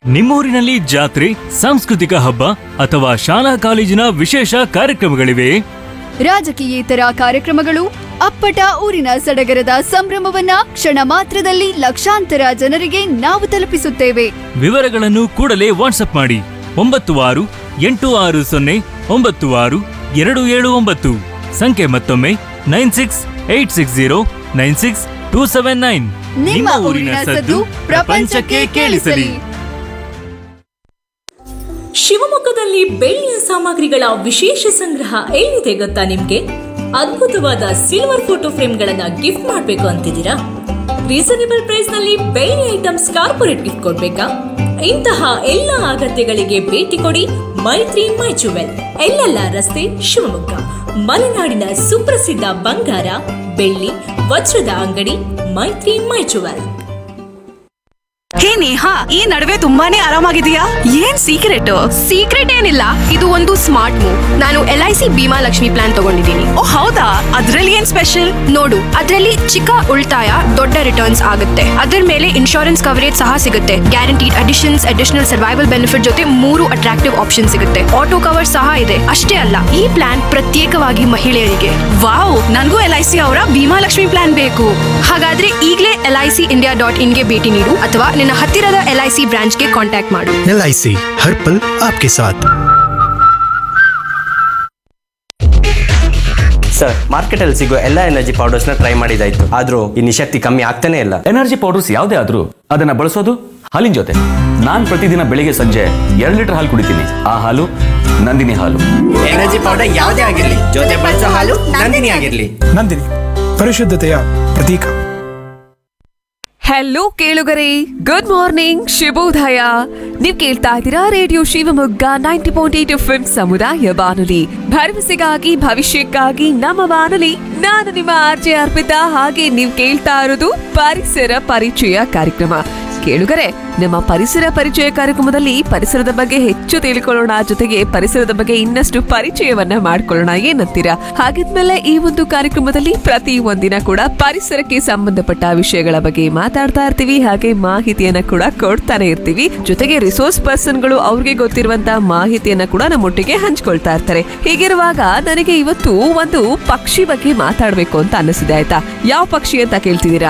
ನಿಮ್ಮೂರಿನಲ್ಲಿ ಜಾತ್ರೆ ಸಾಂಸ್ಕೃತಿಕ ಹಬ್ಬ ಅಥವಾ ಶಾಲಾ ಕಾಲೇಜಿನ ವಿಶೇಷ ಕಾರ್ಯಕ್ರಮಗಳಿವೆ ರಾಜಕೀಯೇತರ ಕಾರ್ಯಕ್ರಮಗಳು ಅಪ್ಪಟ ಊರಿನ ಸಡಗರದ ಸಂಭ್ರಮವನ್ನ ಕ್ಷಣ ಮಾತ್ರದಲ್ಲಿ ಲಕ್ಷಾಂತರ ಜನರಿಗೆ ನಾವು ತಲುಪಿಸುತ್ತೇವೆ ವಿವರಗಳನ್ನು ಕೂಡಲೇ ವಾಟ್ಸಪ್ ಮಾಡಿ ಒಂಬತ್ತು ಆರು ಎಂಟು ಆರು ಸೊನ್ನೆ ಒಂಬತ್ತು ಆರು ಎರಡು ಏಳು ಒಂಬತ್ತು ಸಂಖ್ಯೆ ಮತ್ತೊಮ್ಮೆ nine six eight six zero nine six two seven nine ನಿಮ್ಮ ಊರಿನ ಸದ್ದು ಪ್ರಪಂಚಕ್ಕೆ ಕೇಳಿಸಲಿ ಶಿವಮೊಗ್ಗದಲ್ಲಿ ಬೆಳ್ಳಿಯ ಸಾಮಗ್ರಿಗಳ ವಿಶೇಷ ಸಂಗ್ರಹ ಎಲ್ಲಿದೆ ಗೊತ್ತಾ ನಿಮ್ಗೆ ಅದ್ಭುತವಾದ ಸಿಲ್ವರ್ ಫೋಟೋ ಫ್ರೇಮ್ಗಳನ್ನ ಗಿಫ್ಟ್ ಮಾಡ್ಬೇಕು ಅಂತಿದ್ದೀರಾ ರೀಸನೇಬಲ್ ಪ್ರೈಸ್ ನಲ್ಲಿ ಬೆಳ್ಳಿ ಐಟಮ್ಸ್ ಕಾರ್ಪೊರೇಟ್ ಗಿಫ್ಟ್ ಕೊಡ್ಬೇಕಾ ಇಂತಹ ಎಲ್ಲ ಅಗತ್ಯಗಳಿಗೆ ಭೇಟಿ ಕೊಡಿ ಮೈತ್ರಿ ಮೈ ಜುವೆಲ್ ಎಲ್ಲೆಲ್ಲ ರಸ್ತೆ ಶಿವಮೊಗ್ಗ ಮಲೆನಾಡಿನ ಸುಪ್ರಸಿದ್ಧ ಬಂಗಾರ ಬೆಳ್ಳಿ ವಜ್ರದ ಅಂಗಡಿ ಮೈತ್ರಿ ಮೈ ಜುವೆಲ್ ಹೇ ನೇಹಾ ಈ ನಡುವೆ ತುಂಬಾನೇ ಆರಾಮಾಗಿದೆಯಾ ಏನ್ ಸೀಕ್ರೆಟ್ ಸೀಕ್ರೆಟ್ ಏನಿಲ್ಲ ಇದು ಒಂದು ಸ್ಮಾರ್ಟ್ ಮೂವ್ ನಾನು L I C Bhima Lakshmi plan ತಗೊಂಡಿದ್ದೀನಿ ಓ ಹೌದಾ ಅದ್ರಲ್ಲಿ ಏನ್ ಸ್ಪೆಷಲ್ ನೋಡು ಅದರಲ್ಲಿ ಚಿಕ್ಕ ಉಳಿತಾಯ ದೊಡ್ಡ ರಿಟರ್ನ್ಸ್ ಆಗುತ್ತೆ ಅದರ ಮೇಲೆ ಇನ್ಶೂರೆನ್ಸ್ ಕವರೇಜ್ ಸಹ ಸಿಗುತ್ತೆ guaranteed additions additional survival benefit ಜೊತೆ ಮೂರು ಅಟ್ರಾಕ್ಟಿವ್ ಆಪ್ಷನ್ ಸಿಗುತ್ತೆ ಆಟೋ ಕವರ್ ಸಹ ಇದೆ ಅಷ್ಟೇ ಅಲ್ಲ ಈ ಪ್ಲಾನ್ ಪ್ರತ್ಯೇಕವಾಗಿ ಮಹಿಳೆಯರಿಗೆ ವಾವ್ ನನ್ಗೂ ಎಲ್ ಐ ಸಿ ಅವರ ಭೀಮಾ ಲಕ್ಷ್ಮಿ ಪ್ಲಾನ್ ಬೇಕು ಹಾಗಾದ್ರೆ ಈಗಲೇ L I C India dot ಇನ್ಗೆ ಭೇಟಿ ನೀಡು ಅಥವಾ ನಿನ್ನ ಹತ್ತಿರದ ಎಲ್ ಐ ಸಿ ಬ್ರಾಂಚ್ಗೆ ಕಾಂಟ್ಯಾಕ್ಟ್ ಮಾಡು एल आई सी हर पल आपके साथ ಸರ್ ಮಾರ್ಕೆಟಲ್ಲಿ ಸಿಗೋ ಎಲ್ಲ ಎನರ್ಜಿ ಪೌಡರ್ಸ್ನ ಟ್ರೈ ಮಾಡಿದಾಯ್ತು ಆದ್ರೂ ಈ ನಿಶಕ್ತಿ ಕಮ್ಮಿ ಆಗ್ತಾನೆ ಇಲ್ಲ ಎನರ್ಜಿ ಪೌಡರ್ಸ್ ಯಾವುದೇ ಆದ್ರೂ ಅದನ್ನ ಬಳಸೋದು ಹಾಲಿನ ಜೊತೆ ನಾನ್ ಪ್ರತಿದಿನ ಬೆಳಿಗ್ಗೆ ಸಂಜೆ ಎರಡು ಲೀಟರ್ ಹಾಲು ಕುಡಿತೀನಿ ಆ ಹಾಲು ನಂದಿನಿ ಹಾಲು ಎನರ್ಜಿ ಪೌಡರ್ ಯಾವುದೇ ಆಗಿರ್ಲಿ ಜೊತೆ ಬಳಸೋ ಹಾಲು ನಂದಿನಿ ಆಗಿರ್ಲಿ ನಂದಿನಿ ಪರಿಶುದ್ಧತೆಯ ಪ್ರತೀಕ ಹಲೋ ಕೇಳುಗರೆ ಗುಡ್ ಮಾರ್ನಿಂಗ್ ಶುಭೋದಯ ನೀವ್ ಕೇಳ್ತಾ ಇದ್ದೀರಾ radio Shivamogga ninety point eight F ಸಮುದಾಯ ಬಾನುಲಿ ಭರವಸೆಗಾಗಿ ಭವಿಷ್ಯಕ್ಕಾಗಿ ನಮ್ಮ ಬಾನುಲಿ ನಾನು ನಿಮ್ಮ ಆರ್ಜೆ ಅರ್ಪಿತಾ ಹಾಗೆ ನೀವ್ ಕೇಳ್ತಾ ಇರೋದು ಪರಿಸರ ಪರಿಚಯ ಕಾರ್ಯಕ್ರಮ ಕೇಳುಗರೆ ನಮ್ಮ ಪರಿಸರ ಪರಿಚಯ ಕಾರ್ಯಕ್ರಮದಲ್ಲಿ ಪರಿಸರದ ಬಗ್ಗೆ ಹೆಚ್ಚು ತಿಳ್ಕೊಳ್ಳೋಣ ಜೊತೆಗೆ ಪರಿಸರದ ಬಗ್ಗೆ ಇನ್ನಷ್ಟು ಪರಿಚಯವನ್ನ ಮಾಡ್ಕೊಳ್ಳೋಣ ಏನಂತೀರಾ ಹಾಗಿದ್ಮೇಲೆ ಈ ಒಂದು ಕಾರ್ಯಕ್ರಮದಲ್ಲಿ ಪ್ರತಿ ಒಂದಿನ ಕೂಡ ಪರಿಸರಕ್ಕೆ ಸಂಬಂಧಪಟ್ಟ ವಿಷಯಗಳ ಬಗ್ಗೆ ಮಾತಾಡ್ತಾ ಇರ್ತೀವಿ ಹಾಗೆ ಮಾಹಿತಿಯನ್ನ ಕೂಡ ಕೊಡ್ತಾನೆ ಇರ್ತೀವಿ ಜೊತೆಗೆ ರಿಸೋರ್ಸ್ ಪರ್ಸನ್ಗಳು ಅವ್ರಿಗೆ ಗೊತ್ತಿರುವಂತ ಮಾಹಿತಿಯನ್ನ ಕೂಡ ನಮ್ಮೊಟ್ಟಿಗೆ ಹಂಚ್ಕೊಳ್ತಾ ಇರ್ತಾರೆ ಹೀಗಿರುವಾಗ ನನಗೆ ಇವತ್ತು ಒಂದು ಪಕ್ಷಿ ಬಗ್ಗೆ ಮಾತಾಡ್ಬೇಕು ಅಂತ ಅನ್ನಿಸಿದೆ ಆಯ್ತಾ ಯಾವ ಪಕ್ಷಿ ಅಂತ ಕೇಳ್ತಿದ್ದೀರಾ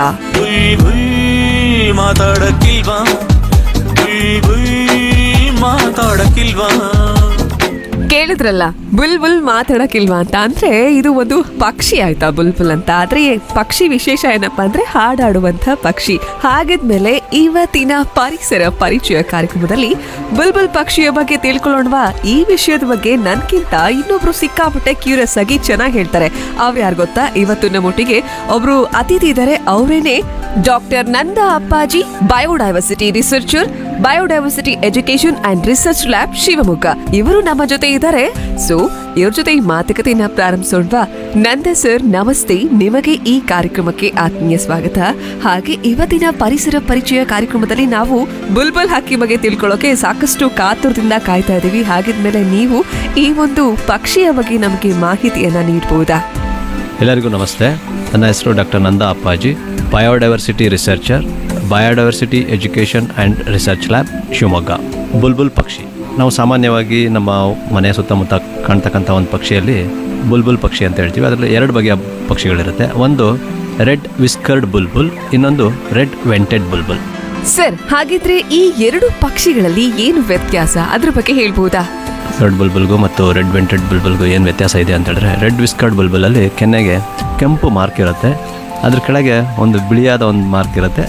ಮಾತಾಡಕ್ಕಿಲ್ವಾ ಬುಯ್ ಬುಯ್ ಮಾತಾಡಕ್ಕಿಲ್ವಾ ಕೇಳಿದ್ರಲ್ಲ ಬುಲ್ ಬುಲ್ ಮಾತಾಡಕ್ಕಿಲ್ವಾ ಅಂತ ಅಂದ್ರೆ ಇದು ಒಂದು ಪಕ್ಷಿ ಆಯ್ತಾ ಬುಲ್ ಬುಲ್ ಅಂತ ಆದ್ರೆ ಈ ಪಕ್ಷಿ ವಿಶೇಷ ಏನಪ್ಪಾ ಅಂದ್ರೆ ಹಾಡಾಡುವಂತ ಪಕ್ಷಿ ಹಾಗಿದ್ಮೇಲೆ ಇವತ್ತಿನ ಪರಿಸರ ಪರಿಚಯ ಕಾರ್ಯಕ್ರಮದಲ್ಲಿ ಬುಲ್ ಬುಲ್ ಪಕ್ಷಿಯ ಬಗ್ಗೆ ತಿಳ್ಕೊಳ್ಳೋಣವಾ ಈ ವಿಷಯದ ಬಗ್ಗೆ ನನ್ಕಿಂತ ಇನ್ನೊಬ್ರು ಸಿಕ್ಕಾಪಟ್ಟೆ ಕ್ಯೂರಿಯಸ್ ಆಗಿ ಚೆನ್ನಾಗಿ ಹೇಳ್ತಾರೆ ಅವ್ರು ಯಾರು ಗೊತ್ತಾ ಇವತ್ತು ನಮ್ಮೊಟ್ಟಿಗೆ ಒಬ್ರು ಅತಿಥಿ ಇದ್ದಾರೆ ಅವರೇನೆ doctor Nanda Appaji biodiversity researcher biodiversity education and research lab Shivamogga ಇವರು ನಮ್ಮ ಜೊತೆ ಇದ್ದಾರೆ ಸೊ ಇವ್ರ ಜೊತೆ ಈ ಮಾತುಕತೆಯನ್ನ ಪ್ರಾರಂಭಿಸೋಣವಾ ನಂದ ಸರ್ ನಮಸ್ತೆ ನಿಮಗೆ ಈ ಕಾರ್ಯಕ್ರಮಕ್ಕೆ ಆತ್ಮೀಯ ಸ್ವಾಗತ ಹಾಗೆ ಇವತ್ತಿನ ಪರಿಸರ ಪರಿಚಯ ಕಾರ್ಯಕ್ರಮದಲ್ಲಿ ನಾವು ಬುಲ್ಬುಲ್ ಹಕ್ಕಿ ಬಗ್ಗೆ ತಿಳ್ಕೊಳ್ಳೋಕೆ ಸಾಕಷ್ಟು ಕಾತುರದಿಂದ ಕಾಯ್ತಾ ಇದೀವಿ ಹಾಗಿದ್ಮೇಲೆ ನೀವು ಈ ಒಂದು ಪಕ್ಷಿಯ ಬಗ್ಗೆ ನಮಗೆ ಮಾಹಿತಿಯನ್ನ ನೀಡಬಹುದಾ ಎಲ್ಲರಿಗೂ ನಮಸ್ತೆ ನನ್ನ ಹೆಸರು doctor Nanda Appaji biodiversity researcher biodiversity education and research lab Shivamogga ಬುಲ್ಬುಲ್ ಪಕ್ಷಿ ನಾವು ಸಾಮಾನ್ಯವಾಗಿ ನಮ್ಮ ಮನೆಯ ಸುತ್ತಮುತ್ತ ಕಾಣ್ತಕ್ಕಂಥ ಒಂದು ಪಕ್ಷಿಯಲ್ಲಿ ಬುಲ್ಬುಲ್ ಪಕ್ಷಿ ಅಂತ ಹೇಳ್ತೀವಿ ಅದರಲ್ಲಿ ಎರಡು ಬಗೆಯ ಪಕ್ಷಿಗಳಿರುತ್ತೆ ಒಂದು ರೆಡ್ ವಿಸ್ಕರ್ಡ್ ಬುಲ್ಬುಲ್ ಇನ್ನೊಂದು ರೆಡ್ ವೆಂಟೆಡ್ ಬುಲ್ಬುಲ್ ಸರ್ ಹಾಗಿದ್ರೆ ಈ ಎರಡು ಪಕ್ಷಿಗಳಲ್ಲಿ ಏನು ವ್ಯತ್ಯಾಸ ಅದ್ರ ಬಗ್ಗೆ ಹೇಳ್ಬಹುದಾ ರೆಡ್ ಬುಲ್ಬುಲ್ಗೂ ಮತ್ತು ರೆಡ್ ವೆಂಟೆಡ್ ಬುಲ್ಬುಲ್ಗೂ ಏನು ವ್ಯತ್ಯಾಸ ಇದೆ ಅಂತ ಹೇಳಿದ್ರೆ ರೆಡ್ ವಿಸ್ಕರ್ಡ್ ಬುಲ್ಬುಲಲ್ಲಿ ಕೆನ್ನೆಗೆ ಕೆಂಪು ಮಾರ್ಕ್ ಇರುತ್ತೆ ಅದ್ರ ಕೆಳಗೆ ಒಂದು ಬಿಳಿಯಾದ ಒಂದು ಮಾರ್ಕ್ ಇರುತ್ತೆ